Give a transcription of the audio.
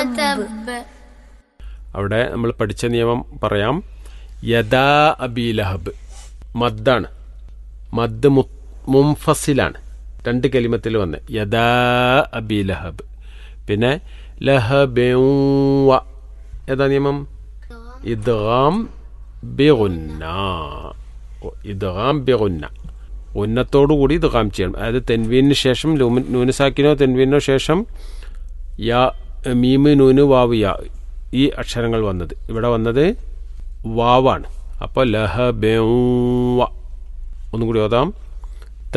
വതബ് അവിടെ നമ്മൾ പഠിച്ച നിയമം പറയാം യദാ അബി ലഹബ് മദ്ദാണ് മദ് മു- മുംഫസിലാണ് രണ്ട് കലിമത്തിൽ വന്ന് യദാ അബി ലഹബ് പിന്നെ ലഹബ ഏതാ നിയമം ഇദ്ഗാം ബിഗുന്ന ഇദ്ഗാം ബിഗുന്ന ഉന്നത്തോടുകൂടി ഇദ്ഗാം ചെയ്യണം അതായത് തെൻവീനു ശേഷം ലൂമി- നൂനുസാക്കിനോ തെൻവീനോ ശേഷം യാ മീമ് നൂന് വാവ് യാ ഈ അക്ഷരങ്ങൾ വന്നത് ഇവിടെ വന്നത് വാവാണ് അപ്പോൾ ലഹ ഒന്നും കൂടി ഓതാം